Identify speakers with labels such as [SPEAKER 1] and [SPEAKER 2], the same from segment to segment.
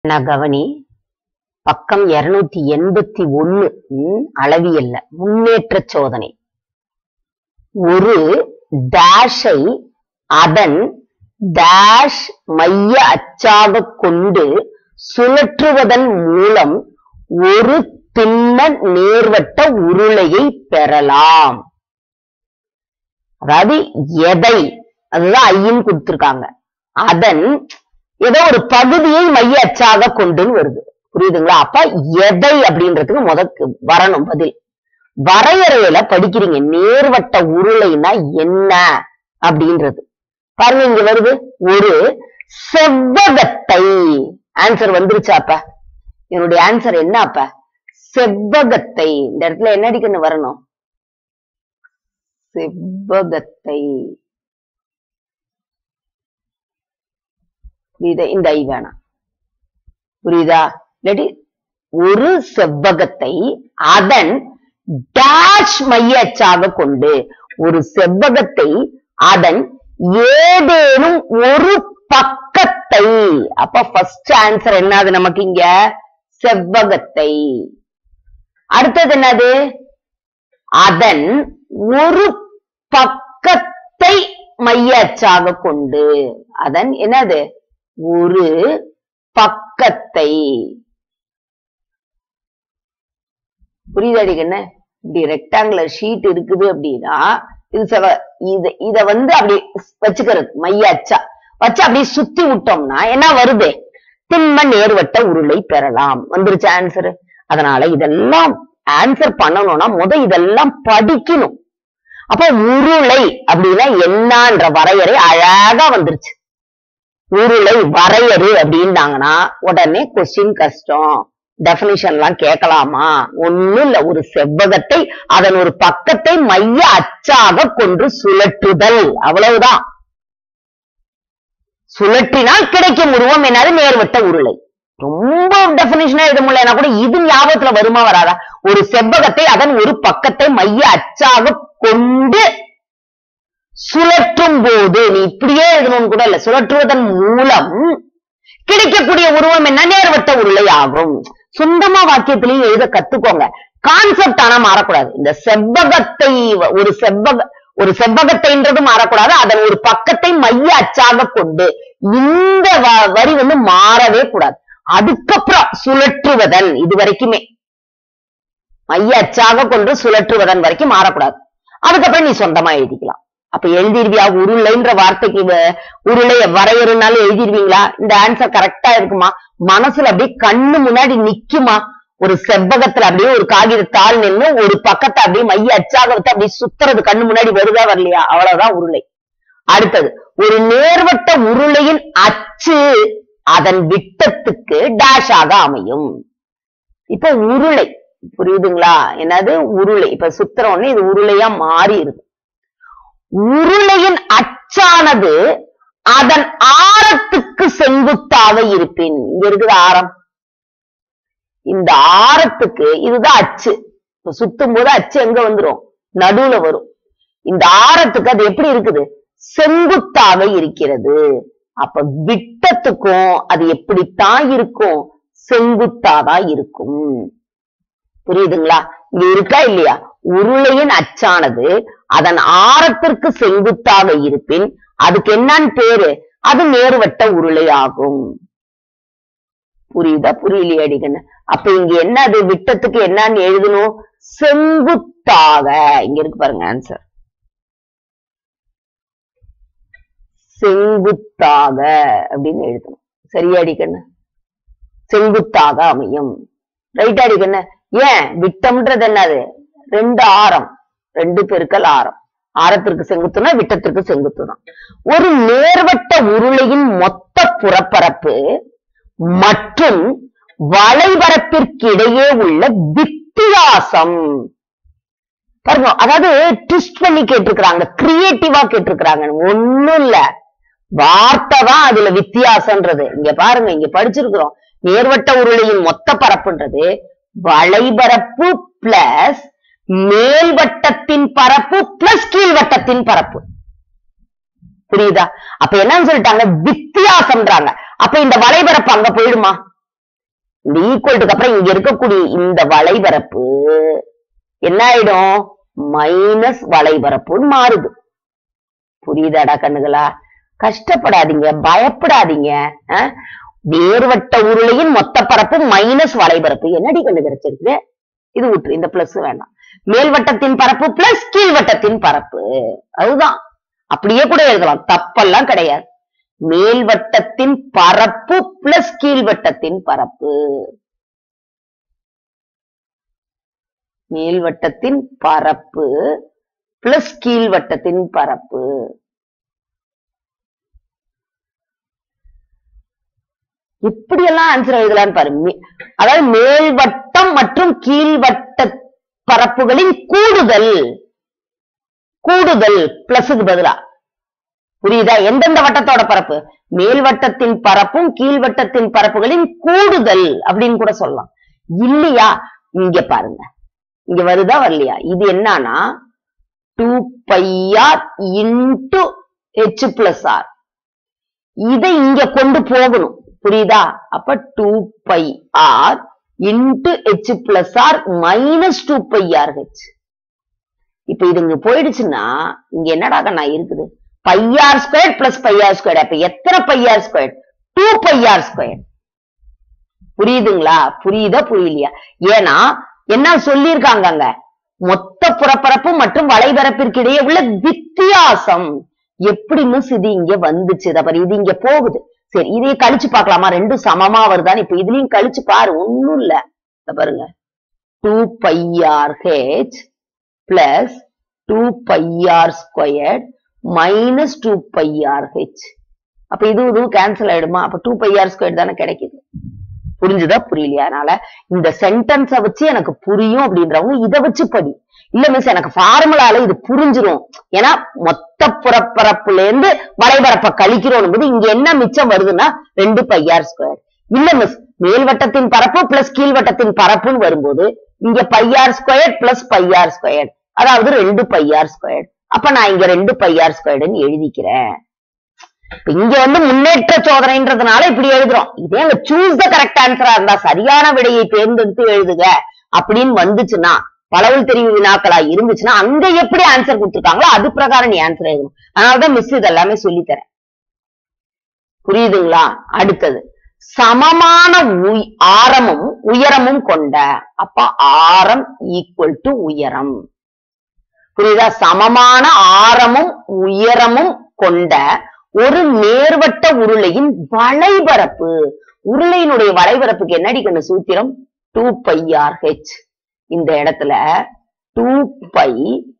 [SPEAKER 1] நான் கவனி பக்கம் இருநூத்தி எண்பத்தி ஒண்ணு ம், அளவியல்ல முன்னேற்ற சோதனை ஒரு டேஷை அதன் டேஷ் மைய அச்சாக கொண்டு சுழற்றுவதன் மூலம் ஒரு திண்ம நேர்வட்ட உருளையை பெறலாம் அதாவது எதை அதுதான் ஐயின் கொடுத்திருக்காங்க அதன் ஏதோ ஒரு பகுதியை மைய அச்சாக கொண்டுன்னு வருது புரியுதுங்களா அப்ப எதை அப்படின்றதுக்கு முதக்கு வரணும் பதில் வரையறையில படிக்கிறீங்க நேர்வட்ட உருளைனா என்ன அப்படின்றது பாருங்க இங்க வருது ஒரு செவ்வகத்தை ஆன்சர் வந்துருச்சா அப்ப என்னுடைய ஆன்சர் என்ன அப்ப செவ்வகத்தை இந்த இடத்துல என்ன அடிக்கணும் வரணும் செவ்வகத்தை புரியுதா இந்த ஐ வேணாம் புரியுதா இல்லாட்டி ஒரு செவ்வகத்தை அதன் டேஷ் மையச்சாக கொண்டு ஒரு செவ்வகத்தை அதன் ஏதேனும் ஒரு பக்கத்தை அப்ப ஃபர்ஸ்ட் ஆன்சர் என்னது நமக்கு இங்க செவ்வகத்தை அடுத்தது என்னது அதன் ஒரு பக்கத்தை மைய அச்சாக கொண்டு அதன் என்னது ஒரு பக்கத்தை புரியுதாடி என்ன இப்படி ரெக்டாங்குலர் ஷீட் இருக்குது அப்படின்னா இது செவ இத இத வந்து அப்படி வச்சுக்கிறது மைய அச்சா வச்சு அப்படியே சுத்தி விட்டோம்னா என்ன வருது திண்ம நேர்வட்ட உருளை பெறலாம் வந்துருச்சு ஆன்சர் அதனால இதெல்லாம் ஆன்சர் பண்ணணும்னா முத இதெல்லாம் படிக்கணும் அப்ப உருளை அப்படின்னா என்னன்ற வரையறை அழகா வந்துருச்சு உருளை வரையறு அப்படின்னாங்கன்னா உடனே கொஸ்டின் கஷ்டம் டெபினிஷன் எல்லாம் கேட்கலாமா ஒண்ணும் இல்ல ஒரு செவ்வகத்தை அதன் ஒரு பக்கத்தை மைய அச்சாக கொண்டு சுழற்றுதல் அவ்வளவுதான் சுழற்றினால் கிடைக்கும் உருவம் என்னது நேர்வட்ட உருளை ரொம்ப டெபினிஷனா எழுத முடியலனா கூட இது ஞாபகத்துல வருமா வராதா ஒரு செவ்வகத்தை அதன் ஒரு பக்கத்தை மைய அச்சாக கொண்டு சுழற்றும் போது நீ இப்படியே எழுதணும்னு கூட இல்ல சுழற்றுவதன் மூலம் கிடைக்கக்கூடிய உருவம் என்ன நேர்வட்ட உருளை ஆகும் சொந்தமா வாக்கியத்திலையும் எழுத கத்துக்கோங்க கான்செப்ட் ஆனா மாறக்கூடாது இந்த செவ்வகத்தை வ- ஒரு செவ்வக ஒரு செவ்வகத்தைன்றது மாறக்கூடாது அதன் ஒரு பக்கத்தை மைய அச்சாக கொண்டு இந்த வ- வரி வந்து மாறவே கூடாது அதுக்கப்புறம் சுழற்றுவதன் இது வரைக்குமே மைய அச்சாக கொண்டு சுழற்றுவதன் வரைக்கும் மாறக்கூடாது அதுக்கப்புறம் நீ சொந்தமா எழுதிக்கலாம் அப்ப எழுதிருவியா உருளைன்ற வார்த்தைக்கு வ- உருளை வரையறுனாலும் எழுதிருவீங்களா இந்த ஆன்சர் கரெக்டா இருக்குமா மனசுல அப்படியே கண்ணு முன்னாடி நிக்குமா ஒரு செவ்வகத்துல அப்படியே ஒரு காகிதத்தாள் நின்னு ஒரு பக்கத்தை அப்படியே மைய அச்சாக வச்சு அப்படியே சுத்துறது கண்ணு முன்னாடி வருதா வரலையா அவ்வளவுதான் உருளை அடுத்தது ஒரு நேர்வட்ட உருளையின் அச்சு அதன் விட்டத்துக்கு டேஷ் ஆக அமையும் இப்ப உருளை புரியுதுங்களா என்னது உருளை இப்ப சுத்துற உடனே இது உருளையா மாறி இருக்கு உருளையின் அச்சானது அதன் ஆரத்துக்கு செங்குத்தாக இருப்பின் இங்க இருக்குது ஆரம் இந்த ஆரத்துக்கு இதுதான் அச்சு இப்ப சுத்தும் போது அச்சு எங்க வந்துரும் நடுவுல வரும் இந்த ஆரத்துக்கு அது எப்படி இருக்குது செங்குத்தாக இருக்கிறது அப்ப விட்டத்துக்கும் அது எப்படித்தான் இருக்கும் செங்குத்தாதான் இருக்கும் புரியுதுங்களா இங்க இருக்கா இல்லையா உருளையின் அச்சானது அதன் ஆரத்திற்கு செங்குத்தாக இருப்பின் அதுக்கு என்னன்னு பேரு அது நேர்வட்ட உருளை ஆகும் புரியுதா புரியலையா அடிக்கன்னு அப்ப இங்க என்ன அது விட்டத்துக்கு என்னன்னு எழுதணும் செங்குத்தாக இங்க இருக்கு பாருங்க ஆன்சர் செங்குத்தாக அப்படின்னு எழுதணும் சரியா அடிக்கண்ணு செங்குத்தாக அமையும் ரைட் அடிக்கண்ணு ஏன் விட்டம்ன்றது என்னது ரெண்டு ஆரம் ரெண்டு பெருக்கல் ஆரம் ஆரத்திற்கு செங்குத்துனா விட்டத்திற்கு செங்குத்து தான் ஒரு நேர்வட்ட உருளையின் மொத்த புறப்பரப்பு மற்றும் வளைவரப்பிற்கு இடையே உள்ள வித்தியாசம் பாருங்க அதாவது ட்விஸ்ட் பண்ணி கேட்டிருக்கிறாங்க கிரியேட்டிவா கேட்டிருக்கிறாங்க ஒண்ணும் இல்ல வார்த்தை தான் அதுல வித்தியாசம்ன்றது இங்க பாருங்க இங்க படிச்சிருக்கிறோம் நேர்வட்ட உருளையின் மொத்த பரப்புன்றது வளைபரப்பு பிளஸ் மேல்வட்டத்தின் பரப்பு பிளஸ் கீழ்வட்டத்தின் பரப்பு புரியுதா அப்ப என்னன்னு சொல்லிட்டாங்க வித்தியாசம்ன்றாங்க அப்ப இந்த வளைபரப்பு அங்க போயிடுமா இந்த ஈக்குவல்ட்டுக்கு அப்புறம் இங்க இருக்கக்கூடிய இந்த வளைபரப்பு என்ன ஆயிடும் மைனஸ் வளைபரப்புன்னு மாறுது புரியுதாடா கண்ணுகளா கஷ்டப்படாதீங்க பயப்படாதீங்க அஹ்? நேர்வட்ட உருளையின் மொத்த பரப்பு மைனஸ் வளைபரப்பு என்னடி கண்டு கிடைச்சிருக்கு இது விட்டுரு இந்த பிளஸ் வேண்டாம் மேல்வட்டத்தின் பரப்பு பிளஸ் கீழ்வட்டத்தின் பரப்பு அதுதான் அப்படியே கூட எழுதலாம் தப்பெல்லாம் கிடையாது மேல்வட்டத்தின் பரப்பு பிளஸ் கீழ்வட்டத்தின் பரப்பு மேல்வட்டத்தின் பரப்பு பிளஸ் கீழ்வட்டத்தின் பரப்பு இப்படியெல்லாம் ஆன்சர் எழுதலாம்னு பாரு மே- அதாவது மேல்வட்டம் மற்றும் கீழ்வட்ட பரப்புகளின் கூடுதல் கூடுதல் பிளஸுக்கு பதிலா புரியுதா எந்தெந்த வட்டத்தோட பரப்பு மேல்வட்டத்தின் பரப்பும் கீழ்வட்டத்தின் பரப்புகளின் கூடுதல் அப்படின்னு கூட சொல்லலாம் இல்லையா இங்க பாருங்க இங்க வருதா வரலையா இது என்னன்னா two pi r into H plus R இதை இங்க கொண்டு போகணும் புரியுதா அப்ப two pi R into H plus R minus two pi R H இப்ப இது இங்க போயிடுச்சுன்னா இங்க என்னடா கண்ணா இருக்குது pi r square plus pi r square அப்ப எத்தனை pi r square two pi r square புரியுதுங்களா புரியுதா புரியலையா ஏன்னா என்ன சொல்லியிருக்காங்க அங்க மொத்த புறப்பரப்பு மற்றும் வளைபரப்பிற்கு இடையே உள்ள வித்தியாசம் எப்படி மிஸ் இது இங்க வந்துச்சு இத பாரு இது இங்க போகுது சரி இதையும் கழிச்சு பார்க்கலாமா ரெண்டும் சமமா வருதான்னு இப்ப இதுலயும் கழிச்சு பாரு ஒண்ணும் இல்ல இத பாருங்க two pi r H plus two pi r square minus two pi r H அப்ப இது இதுவும் கேன்சல் ஆயிடுமா அப்ப டூ பையார் ஸ்கொயர் தானே கிடைக்குது புரிஞ்சுதா புரியலையா அதனால இந்த சென்டென்ஸ வச்சு எனக்கு புரியும் அப்படின்றவங்க இத வச்சு படி இல்ல மிஸ் எனக்கு ஃபார்முலால இது புரிஞ்சிரும் ஏன்னா மொத்த புறப்பரப்புல இருந்து வளைபரப்ப கழிக்கிறோம் போது இங்க என்ன மிச்சம் வருதுன்னா ரெண்டு பையார் ஸ்கொயர் இல்ல மிஸ் மேல்வட்டத்தின் பரப்பு பிளஸ் கீழ்வட்டத்தின் பரப்புன்னு வரும்போது இங்க pi r square plus pi r square அதாவது ரெண்டு பையார் ஸ்கொயர் அப்ப நான் இங்க ரெண்டு பையார் ஸ்கொயர்டுன்னு எழுதிக்கிறேன் இப்ப இங்க வந்து முன்னேற்ற சோதனைன்றதுனால இப்படி எழுதுறோம் இதே அங்க சூஸ் த கரெக்ட் ஆன்சரா இருந்தா சரியான விடையை தேர்ந்தெடுத்து எழுதுக அப்படின்னு வந்துச்சுன்னா பலவல் தெரிவு வினாக்களா இருந்துச்சுன்னா அங்க எப்படி ஆன்சர் கொடுத்துருக்காங்களோ அது பிரகாரம் நீ ஆன்சர் எழுதணும் அதனாலதான் மிஸ் இது எல்லாமே சொல்லி தரேன் புரியுதுங்களா அடுத்தது சமமான உய்- ஆரமும் உயரமும் கொண்ட அப்ப ஆரம் ஈக்குவல் டு உயரம் புரியுதா சமமான ஆரமும் உயரமும் கொண்ட ஒரு நேர்வட்ட உருளையின் வளைபரப்பு உருளையினுடைய வளைபரப்புக்கு என்னடி கண்ணு சூத்திரம் டூ பை ஆர் ஹெச் இந்த இடத்துல டூ பை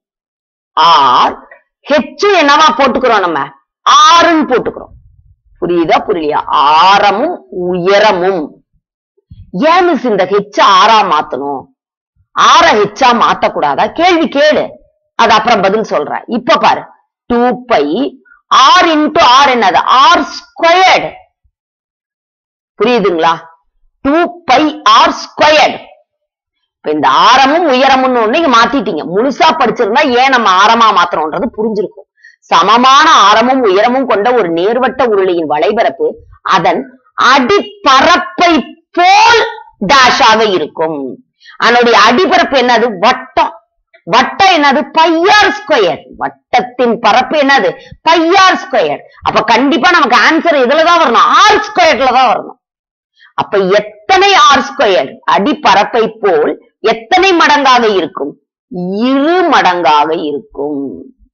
[SPEAKER 1] ஆர் ஹெச் என்னவா போட்டுக்கிறோம் நம்ம ஆறுன்னு போட்டுக்கிறோம் புரியுதா புரியலையா ஆரமும் உயரமும் ஏன் மிஸ் இந்த ஹெச்ச ஆறா மாத்தணும் ஆற ஹெச்சா மாத்தக்கூடாதா கேள்வி கேளு அது அப்புறம் பதில் சொல்றேன் இப்ப பாரு two pi R into R என்னது ஆர் ஸ்கொயர்டு புரியுதுங்களா டூ பை ஆர் ஸ்கொயர்டு இப்ப இந்த ஆரமும் உயரமும் ஒண்ணு இங்க மாத்திட்டீங்க முழுசா படிச்சிருந்தா ஏன் நம்ம ஆரமா மாத்துறோம்ன்றது புரிஞ்சிருக்கும் சமமான ஆரமும் உயரமும் கொண்ட ஒரு நேர்வட்ட உருளையின் வளைபரப்பு அதன் அடிப்பரப்பை போல் டேஷாக இருக்கும் அதனுடைய அடிபரப்பு என்னது வட்டம் வட்டம் என்னது பையார் ஸ்கொயர் வட்டத்தின் பரப்பு என்னது பையார் ஸ்கொயர் அப்ப கண்டிப்பா நமக்கு ஆன்சர் இதுலதான் வரணும் ஆர் ஸ்கொயர்ல தான் வரணும் அப்ப எத்தனை ஆர் ஸ்கொயர் அடிப்பரப்பை போல் எத்தனை மடங்காக இருக்கும் இரு மடங்காக இருக்கும்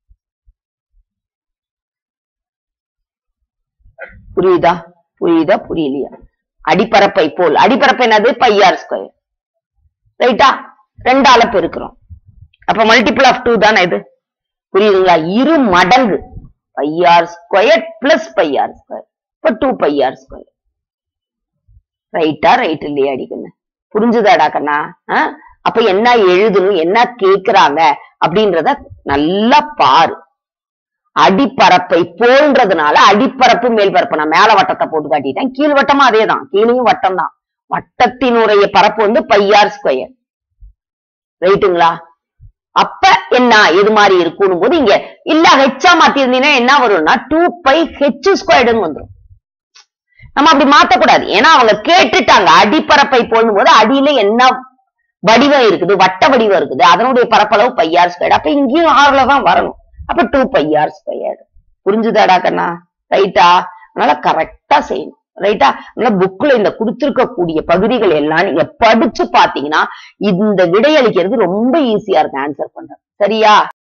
[SPEAKER 1] புரியுதா புரியுதா புரியலையா அடிப்பரப்பை போல் அடிப்பரப்பு என்னது பையார் ஸ்கொயர் ரைட்டா ரெண்டால பெருக்கிறோம் அப்ப மல்டிபிள் ஆஃப் டூ தானே இது புரியுதுங்களா இரு மடங்கு pi r square plus pi r square இப்ப டூ பையார் ஸ்கொயர் ரைட்டா ரைட் இல்லையா அடிக்கண்ணு புரிஞ்சுதாடா கண்ணா ஆ? அப்ப என்ன எழுதணும் என்ன கேக்குறாங்க அப்படின்றத நல்லா பாரு அடிப்பரப்பை போன்றதுனால அடிப்பரப்பு மேல்பரப்பு நான் மேல வட்டத்தை போட்டு காட்டிட்டேன் கீழ் வட்டமும் அதேதான் கீழையும் வட்டம் தான் வட்டத்தினுடைய பரப்பு வந்து பையார் ஸ்கொயர் ரைட்டுங்களா அப்ப என்ன எது மாதிரி இருக்கும் போது இங்க இல்ல ஹெச்சா மாத்தி இருந்தீங்கன்னா என்ன வரும்னா டூ பை ஹெச் ஸ்கொயர்டுன்னு வந்துரும் நம்ம அப்படி மாத்தக்கூடாது ஏன்னா அவங்க கேட்டுட்டாங்க அடிப்பரப்பை போடும் போது அடியில என்ன வடிவம் இருக்குது வட்ட வடிவம் இருக்குது அதனுடைய பரப்பளவு பையார் ஸ்கொயர்டு அப்ப இங்கேயும் ஆறுல தான் வரணும் அப்ப டூ பையார் ஸ்கொயர்டு புரிஞ்சுதாடா கண்ணா ரைட்டா அதனால கரெக்டா செய்யணும் ரைட்டா அதனால புக்ல இந்த கொடுத்திருக்கக்கூடிய பகுதிகள் எல்லாம் நீங்க படிச்சு பாத்தீங்கன்னா இந்த விடையளிக்கிறது ரொம்ப ஈஸியா இருக்கு ஆன்சர் பண்றது சரியா